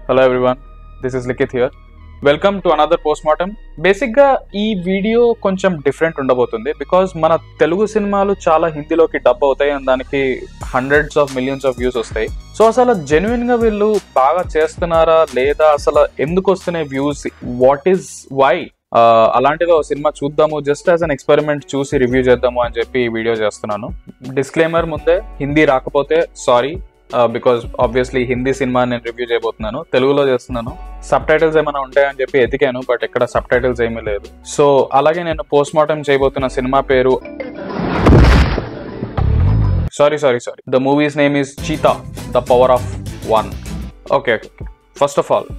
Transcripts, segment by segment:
Hello everyone this is Likhit here welcome to another post mortem బేసిక్గా ఈ video కొంచెం different ఉండబోతుంది బికాజ్ మన తెలుగు సినిమాలు చాలా హిందీలోకి డబ్ అవుతాయి అండ్ దానికి hundreds of millions of views వస్తాయి సో అసలు జెన్యున్ గా వీళ్ళు బాగా చేస్తున్నారా లేదా అసలు ఎందుకు వస్తున్నాయి వ్యూస్ వాట్ ఈస్ వై అలాంటిది ఒక సినిమా చూద్దాము జస్ట్ యాజ్ అన్ ఎక్స్పెరిమెంట్ చూసి రివ్యూ చేద్దాము అని చెప్పి ఈ వీడియో చేస్తున్నాను డిస్క్లైమర్ ముందే హిందీ రాకపోతే sorry because obviously Hindi cinema నేను రివ్యూ చేయబోతున్నాను తెలుగులో చేస్తున్నాను సబ్ టైటిల్స్ ఏమైనా ఉంటాయని చెప్పి ఎతికాను బట్ ఇక్కడ సబ్ టైటిల్స్ ఏమీ లేదు సో అలాగే నేను పోస్ట్ మార్టం చేయబోతున్న సినిమా పేరు sorry sorry sorry the movie's name is cheetah the power of one okay okay first of all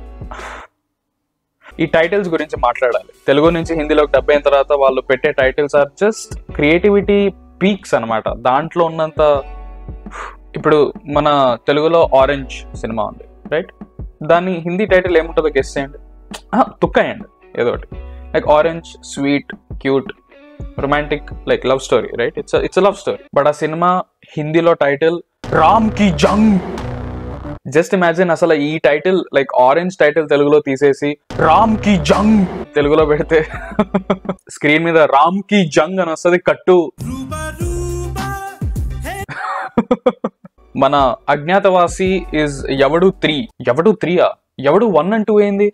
ఈ టైటిల్స్ గురించి మాట్లాడాలి తెలుగు నుంచి హిందీలోకి డబ్బు అయిన తర్వాత వాళ్ళు పెట్టే titles are just creativity peaks అనమాట దాంట్లో ఉన్నంత ఇప్పుడు మన తెలుగులో ఆరెంజ్ సినిమా ఉంది రైట్ దాని హిందీ టైటిల్ ఏముంటుందో గెస్ చేయండి తుక్కయండి ఏదో ఒకటి like orange sweet cute romantic like love story right it's it's love story but ఆ సినిమా హిందీలో టైటిల్ రామ్ కి జంగ్ జస్ట్ ఇమాజిన్ అసలు ఈ టైటిల్ లైక్ ఆరెంజ్ టైటిల్ తెలుగులో తీసేసి రామ్ కి జంగ్ తెలుగులో పెడితే స్క్రీన్ మీద రామ్ కి జంగ్ అని వస్తుంది కట్టు మన అజ్ఞాతవాసి ఇస్ ఎవడు త్రీ ఎవడు త్రీయా ఎవడు వన్ అండ్ టూ ఏంది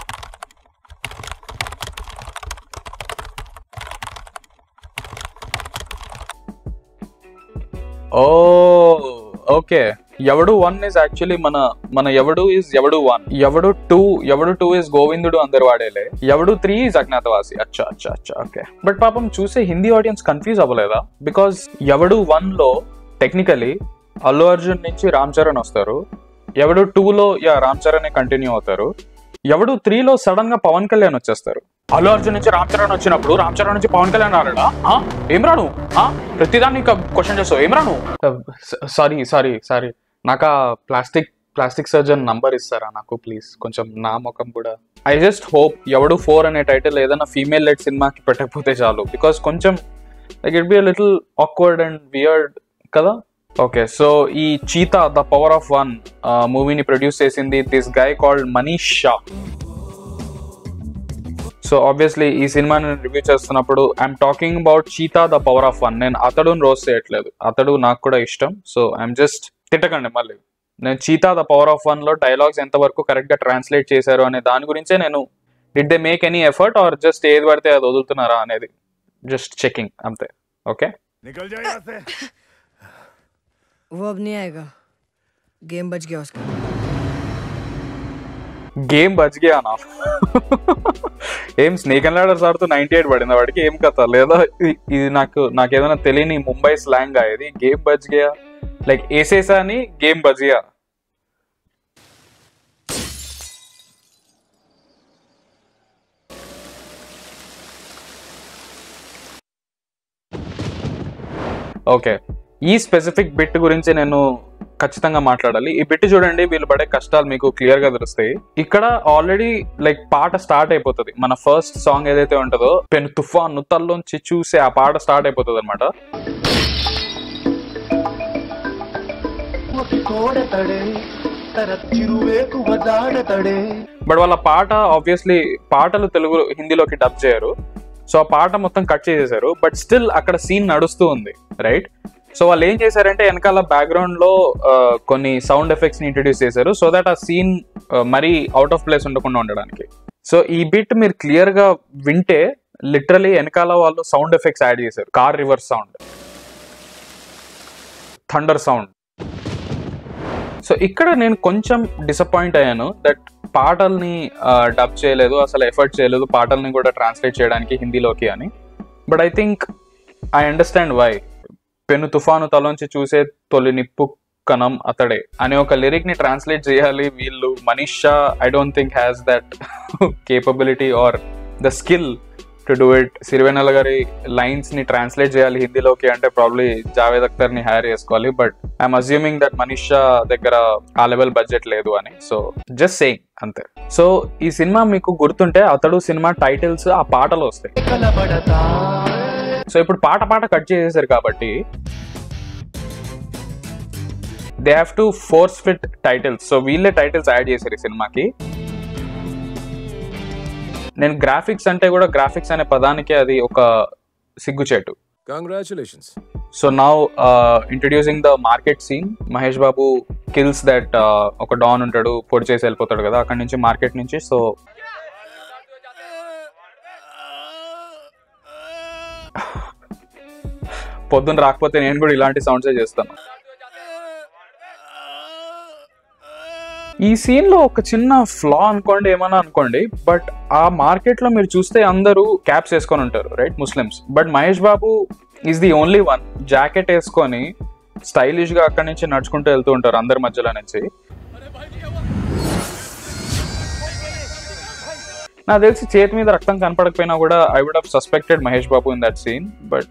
oh okay Yevadu one is actually మన మన ఎవడు ఇస్ ఎవడు వన్ ఎవడు టూ ఎవడు టూ ఇస్ గోవిందుడు అందరు వాడేలే ఎవడు త్రీ ఇస్ అజ్ఞాతవాసి అచ్చా అచ్చా అచ్చా ఓకే బట్ పాపం చూసే హిందీ ఆడియన్స్ కన్ఫ్యూజ్ అవ్వలేదా బికాస్ ఎవడు వన్ లో టెక్నికలీ అల్లు అర్జున్ నుంచి రామ్ చరణ్ వస్తారు ఎవడు టూలో యా రామ్ చరణ్ కంటిన్యూ అవుతారు ఎవడు త్రీలో సడన్ గా పవన్ కళ్యాణ్ వచ్చేస్తారు అల్లు అర్జున్ నుంచి రామ్ చరణ్ వచ్చినప్పుడు రామ్ చరణ్ నుంచి పవన్ కళ్యాణ్ రాడా ఆ? ఏం రాను ఆ? ప్రతిదాన్ని క్వశ్చన్ చేస్తావు ఏం రాను సారీ సారీ సారీ నాకు ఆ ప్లాస్టిక్ ప్లాస్టిక్ సర్జన్ నంబర్ ఇస్తారా నాకు ప్లీజ్ కొంచెం నా ముఖం కూడా I just hope Yevadu four అనే టైటిల్ ఏదైనా ఫీమేల్ లెడ్ సినిమాకి పెట్టకపోతే చాలు బికాస్ కొంచెం like it be little awkward and weird కదా ఓకే సో ఈ cheetah the power of one మూవీని ప్రొడ్యూస్ చేసింది this guy called Manish Shah so obviously ఈ సినిమాని రివ్యూ చేస్తున్నప్పుడు I'm talking about cheetah the power of one నేను అతడు రోజ్ చేయట్లేదు అతడు నాకు కూడా ఇష్టం సో ఐఎమ్ జస్ట్ తిట్టకండి మళ్ళీ నేను cheetah the power of one లో డైలాగ్స్ ఎంతవరకు కరెక్ట్ గా ట్రాన్స్లేట్ చేశారు అనే దాని గురించే నేను did they make any effort or just ఏది పడితే అది వదులుతున్నారా అనేది జస్ట్ చెకింగ్ అంతే ఓకే निकल जाए यहाँ से वो अब नहीं आएगा गेम बच गया उसका గేమ్ బజ్గే అనా ఏం స్నేక్ అండ్ లాడర్స్ ఆడుతూ నైన్టీ ఎయిట్ పడింది వాడికి ఏం కథ లేదా ఇ- ఇది నాకు నాకు ఏదైనా తెలియని ముంబై స్లాంగ్ ఇది గేమ్ బజ్గియా లైక్ ఏసేసా అని గేమ్ బజియా ఓకే ఈ స్పెసిఫిక్ బిట్ గురించి నేను ఖచ్చితంగా మాట్లాడాలి ఈ బిట్ చూడండి వీళ్ళు పడే కష్టాలు మీకు క్లియర్ గా తెలుస్తాయి ఇక్కడ ఆల్రెడీ లైక్ పాట స్టార్ట్ అయిపోతుంది మన ఫస్ట్ సాంగ్ ఏదైతే ఉంటుందో పెను తుఫాన్ నుత్తల్లోంచి చూసే ఆ పాట స్టార్ట్ అయిపోతుంది అనమాట కోడతడే తన చిరువేకు వదాడతడే బట్ వాళ్ళ పాట ఆబ్వియస్లీ పాటలు తెలుగు హిందీలోకి డబ్ చేయరు సో ఆ పాట మొత్తం కట్ చేసేసారు బట్ స్టిల్ అక్కడ సీన్ నడుస్తూ ఉంది రైట్ సో వాళ్ళు ఏం చేశారంటే వెనకాల బ్యాక్గ్రౌండ్ లో ఆ, కొన్ని సౌండ్ ఎఫెక్ట్స్ ని ఇంట్రడ్యూస్ చేశారు సో దట్ ఆ సీన్ మరీ అవుట్ ఆఫ్ ప్లేస్ ఉండకుండా ఉండడానికి సో ఈ బిట్ మీరు క్లియర్ గా వింటే లిటరలీ వెనకాల వాళ్ళు సౌండ్ ఎఫెక్ట్స్ యాడ్ చేశారు car reverse sound thunder sound so ఇక్కడ నేను కొంచెం డిసప్పాయింట్ అయ్యాను దట్ పాటల్ని డబ్ చేయలేదు అసలు ఎఫర్ట్ చేయలేదు పాటల్ని కూడా ట్రాన్స్లేట్ చేయడానికి హిందీలోకి అని but I think I understand why పెను తుఫాను తలోంచి చూసే తొలి నిప్పు కణం అతడే అనే ఒక లిరిక్ ని ట్రాన్స్లేట్ చేయాలి వీళ్ళు Manish Shah I don't think has that capability or the skill to do it Sirivennela గారి లైన్స్ ని ట్రాన్స్లేట్ చేయాలి హిందీలోకి అంటే ప్రాబ్లీ జావేద్ అఖ్తర్ ని హైర్ చేసుకోవాలి but I'm assuming that Manish Shah దగ్గర ఆ లెవెల్ బడ్జెట్ లేదు అని సో జస్ట్ సేయింగ్ అంతే సో ఈ సినిమా మీకు గుర్తుంటే అతడు సినిమా టైటిల్స్ ఆ పాటలు వస్తాయి కలబడతా సో ఇప్పుడు పాట పాట కట్ చేసేసారు కాబట్టి they have to force fit titles so వీళ్ళే టైటిల్స్ యాడ్ చేశారు ఈ సినిమాకి నేను గ్రాఫిక్స్ అంటే కూడా గ్రాఫిక్స్ అనే పదానికి అది ఒక సిగ్గుచేటు Congratulations. So now introducing the market scene Mahesh Babu kills that ఒక డాన్ ఉంటాడు పొడి చేసి వెళ్ళిపోతాడు కదా అక్కడి నుంచి మార్కెట్ నుంచి సో పొద్దున్న రాకపోతే నేను కూడా ఇలాంటి సౌండ్సే చేస్తాను ఈ సీన్ లో ఒక చిన్న ఫ్లా అనుకోండి ఏమన్నా అనుకోండి బట్ ఆ మార్కెట్ లో మీరు చూస్తే అందరూ క్యాప్స్ వేసుకొని ఉంటారు right Muslims but Mahesh Babu is the only one jacket వేసుకొని స్టైలిష్ గా అక్కడి నుంచి నడుచుకుంటూ వెళ్తూ ఉంటారు అందరి మధ్యలో నుంచి నాకు తెలిసి చేతి మీద రక్తం కనపడకపోయినా కూడా I would have suspected Mahesh Babu in that scene but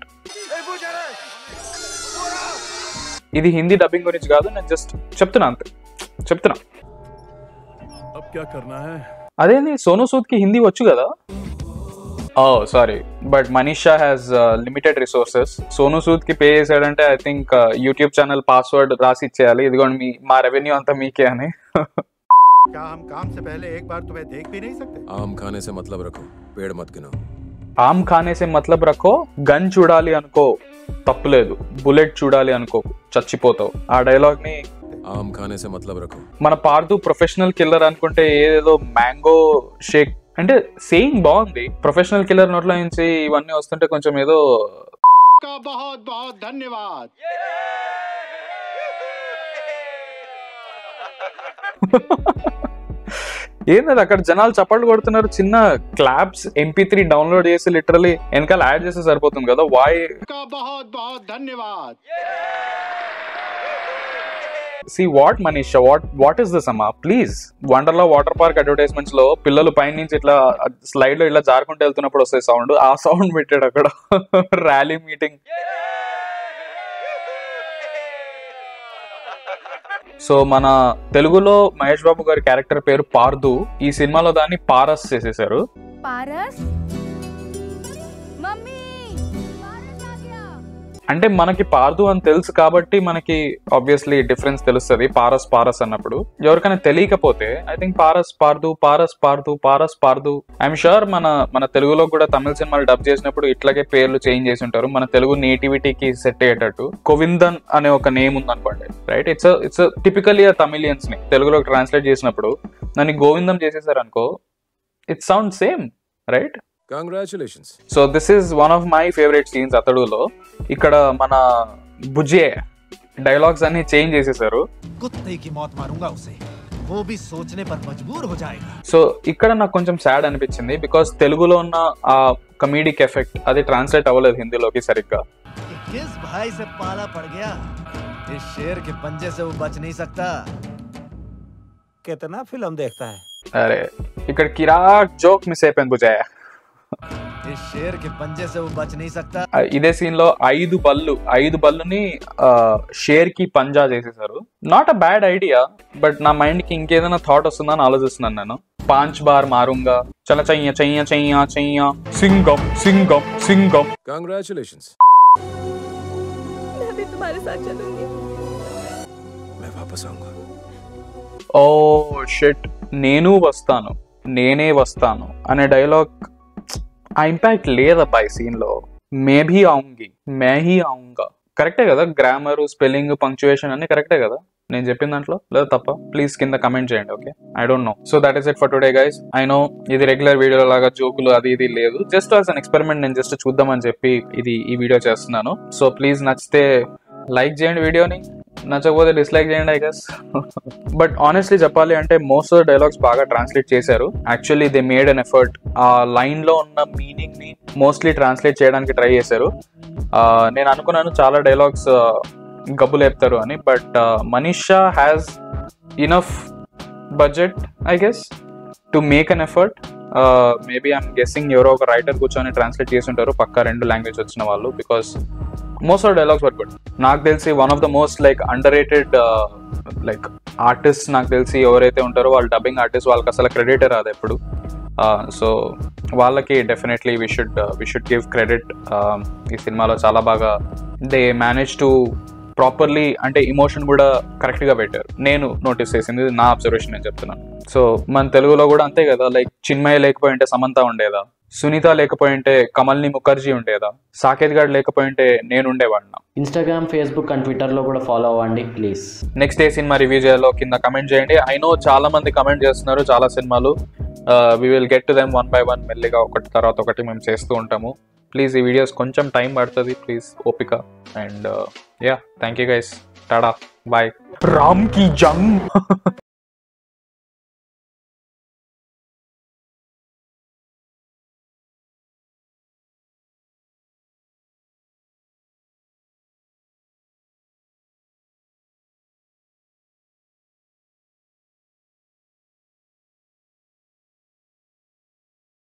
ఇది హిందీ డబ్బింగ్ గురించి కాదు నేను జస్ట్ చెప్తున్నా అంతే చెప్తున్నా अब क्या करना है అదేంది సోనూ సూద్ కి హిందీ వచ్చు కదా oh sorry but Manisha has limited resources Sonu Sood కి పే చేశాడంటే I think YouTube channel password రాసి ఇచ్చేయాలి ఇదిగోండి మీ మా రెవెన్యూ అంతా మీకే అని क्या हम काम से पहले एक बार तुम्हें देख भी नहीं सकते आम खाने से मतलब रखो पेड़ मत गिनो ఆమ్ ఖానేసే మతలబ్ రక్కో గన్ చూడాలి అనుకో తప్పులేదు బుల్లెట్ చూడాలి అనుకో చచ్చిపోతావు ఆ డైలాగ్ ని आम खाने से मतलब रखो మన పార్దు ప్రొఫెషనల్ కిల్లర్ అనుకుంటే ఏదేదో మ్యాంగో షేక్ అంటే సేయింగ్ బాగుంది ప్రొఫెషనల్ కిల్లర్ నోట్లో నుంచి ఇవన్నీ వస్తుంటే కొంచెం ఏదో का बहुत बहुत धन्यवाद ఏంటది అక్కడ జనాలు చప్పట్లు కొడుతున్నారు చిన్న క్లాప్స్ ఎంపీ త్రీ డౌన్లోడ్ చేసి లిటరలీ వెనకాల యాడ్ చేస్తే సరిపోతుంది కదా వాయ్ का बहुत बहुत धन्यवाद see what Manish Shah what what is this అమ్మా please Wonderla water park advertisements లో పిల్లలు పైన నుంచి ఇట్లా స్లైడ్ లో ఇట్లా జారుకుంటూ వెళ్తున్నప్పుడు వస్తాయి సౌండ్ ఆ సౌండ్ పెట్టాడు అక్కడ ర్యాలీ మీటింగ్ సో మన తెలుగులో మహేష్ బాబు గారి క్యారెక్టర్ పేరు పార్దు ఈ సినిమాలో దాన్ని పారస్ చేసేసారు पारस मम्मी पारस आ गया అంటే మనకి పార్దు అని తెలుసు కాబట్టి మనకి ఆబ్వియస్లీ డిఫరెన్స్ తెలుస్తుంది పారస్ పారస్ అన్నప్పుడు ఎవరికైనా తెలియకపోతే ఐ థింక్ పారస్ పార్దు పారస్ పార్దు పారస్ పార్దు ఐఎమ్ షూర్ మన మన తెలుగులో కూడా తమిళ సినిమాలు డబ్ చేసినప్పుడు ఇట్లాగే పేర్లు చేంజ్ చేసి ఉంటారు మన తెలుగు నేటివిటీకి సెట్ అయ్యేటట్టు కోవిందన్ అనే ఒక నేమ్ ఉంది అనుకోండి right it's it's typically Tamilians ని తెలుగులో ట్రాన్స్లేట్ చేసినప్పుడు దాన్ని గోవిందం చేసేసారు అనుకో it sound same right Congratulations. So this is one of my favourite scenes అతడులో ఇక్కడ మన బుజ్జే డైలాగ్స్ అన్ని చేంజ్ చేసేసారు कुत्ते की मौत मारूंगा उसे वो भी सोचने पर मजबूर हो जाएगा సో ఇక్కడ నాకు కొంచెం సాడ్ అనిపించింది బికాస్ తెలుగులో ఉన్న ఆ కమీడిక్ ఎఫెక్ట్ అది ట్రాన్స్లేట్ అవ్వలేదు హిందీలోకి సరిగ్గా कि किस भाई से पाला पड़ गया इस शेर के पंजे से वो बच नहीं सकता कितना फिल्म देखता है అరే ఇక్కడ కిరాక్ జోక్ మిస్ అయిపోయింది బుజాయ इस शेर के पंजे से वो बच नहीं सकता ఆ, ఇదే సీన్ లో ఐదు బళ్ళు ఐదు బళ్ళుని షేర్ కి పంజా చేసేసారు not a bad idea but నా మైండ్ కి ఇంకేదైనా థాట్ వస్తుందని ఆలోచిస్తున్నాను నేను పాంచ్ బార్ మారుంగా చల చెయ్య చెయ్య చెయ్య చెయ్య సింగం సింగం సింగం Congratulations. मैं भी तुम्हारे साथ चलूंगी मैं वापस आऊंगा ఓ షెట్ నేను వస్తాను నేనే వస్తాను అనే డైలాగ్ ఆ ఇంపాక్ట్ లేదబ్బా ఈ సీన్ లో మే భీ ఆਉਂగి మే హీ ఆਉਂగా కరెక్టే కదా గ్రామర్ స్పెల్లింగ్ పంక్చువేషన్ అన్ని కరెక్టే కదా నేను చెప్పిన దాంట్లో లేదా తప్ప ప్లీజ్ కింద కమెంట్ చేయండి okay I don't know so that is it for today guys I know ఇది రెగ్యులర్ వీడియో లాగా జోకులు అది ఇది లేదు జస్ట్ యాజ్ అన్ ఎక్స్పెరిమెంట్ నేను జస్ట్ చూద్దామని చెప్పి ఇది ఈ వీడియో చేస్తున్నాను సో ప్లీజ్ నచ్చితే లైక్ చేయండి వీడియోని నచ్చకపోతే డిస్లైక్ చేయండి ఐ గెస్ బట్ ఆనెస్ట్లీ చెప్పాలి అంటే మోస్ట్ ఆఫ్ డైలాగ్స్ బాగా ట్రాన్స్లేట్ చేశారు actually they made an effort ఆ లైన్ లో ఉన్న మీనింగ్ ని మోస్ట్లీ ట్రాన్స్లేట్ చేయడానికి ట్రై చేశారు ఆ, నేను అనుకున్నాను చాలా డైలాగ్స్ గబ్బు లేపుతారు అని but Manisha has enough budget I guess to make an effort maybe I'm guessing ఎవరో ఒక రైటర్ కూర్చొని ట్రాన్స్లేట్ చేసి ఉంటారు పక్క రెండు లాంగ్వేజ్ వచ్చిన వాళ్ళు because most of dialogues were good నాకు తెలిసి one of the most like underrated like artist నాకు తెలిసి ఎవరైతే ఉంటారో వాళ్ళు డబ్బింగ్ ఆర్టిస్ట్ వాళ్ళకి అసలు క్రెడిట్ రాదు ఎప్పుడు సో వాళ్ళకి definitely we should we should give credit ఈ సినిమాలో చాలా బాగా దే మేనేజ్ టు ప్రాపర్లీ అంటే ఇమోషన్ కూడా కరెక్ట్ గా పెట్టారు నేను నోటీస్ చేసింది ఇది నా అబ్జర్వేషన్ నేను చెప్తున్నాను సో మన తెలుగులో కూడా అంతే కదా లైక్ చిన్మయ లేకపోయింటే సమంత ఉండేదా సునీత లేకపోయింటే కమల్ని ముఖర్జీ ఉండేదా సాకేత్ గారు లేకపోయింటే నేను ఉండేవాడినా ఇన్స్టాగ్రామ్ ఫేస్బుక్ అండ్ ట్విట్టర్లో కూడా ఫాలో అవ్వండి please next day cinema review చేయాలో కింద కమెంట్ చేయండి ఐ నో చాలా మంది కమెంట్ చేస్తున్నారు చాలా సినిమాలు we will get to them one by one మెల్లిగా ఒకటి తర్వాత ఒకటి మేము చేస్తూ ఉంటాము ప్లీజ్ ఈ వీడియోస్ కొంచెం టైం పడుతుంది ప్లీజ్ ఓపిక and ya thank you guys tada bye రామ్ కి జంగ్